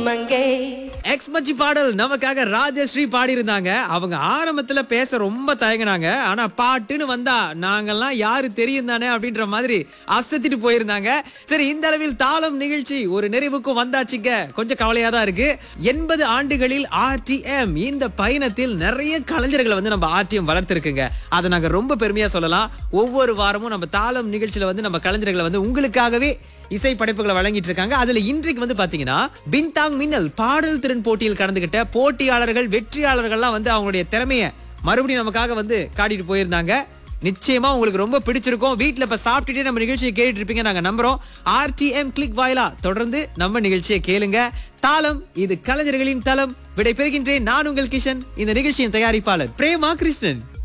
மங்கை எக்ஸ் மச்சி பாடல் நமக்காக ராஜஸ்ரீ பாடி இருந்தாங்க அவங்க ஆரம்பத்துல பேச ரொம்ப தயங்கினாங்க ஆனா பாட்டுன்னு வந்தா நாங்கெல்லாம் யாரு தெரியும் தானே அப்படின்ற மாதிரி அசத்திட்டு போயிருந்தாங்க சரி இந்த அளவில் தாளம் நிகழ்ச்சி ஒரு நிறைவுக்கும் வந்தாச்சுங்க கொஞ்சம் கவலையா தான் இருக்கு எண்பது ஆண்டுகளில் ஆர்டிஎம் இந்த பயணத்தில் நிறைய கலைஞர்களை வந்து நம்ம ஆர்டிஎம் வளர்த்திருக்குங்க அதை நாங்க ரொம்ப பெருமையா சொல்லலாம் ஒவ்வொரு வாரமும் நம்ம தாளம் நிகழ்ச்சியில வந்து நம்ம கலைஞர்களை வந்து உங்களுக்காகவே இசை படைப்புகளை வழங்கிட்டு இருக்காங்க அதுல இன்றைக்கு வந்து பாத்தீங்கன்னா பின்தாங் மின்னல் பாடல் திறன் போட்டியில் கலந்துகிட்ட போட்டியாளர்கள் வெற்றியாளர்கள்லாம் வந்து அவங்களுடைய திறமைய மறுபடியும் நமக்காக வந்து காட்டிட்டு போயிருந்தாங்க நிச்சயமா உங்களுக்கு ரொம்ப பிடிச்சிருக்கும் வீட்ல இப்ப சாப்பிட்டுட்டே நம்ம நிகழ்ச்சியை கேட்டுட்டு இருப்பீங்க நாங்க நம்புறோம் ஆர்டிஎம் கிளிக் வாயிலா தொடர்ந்து நம்ம நிகழ்ச்சியை கேளுங்க தாளம் இது கலைஞர்களின் தளம் விடை பெறுகின்றேன் நான் உங்கள் கிஷன் இந்த நிகழ்ச்சியின் தயாரிப்பாளர் பிரேமா கிருஷ்ணன்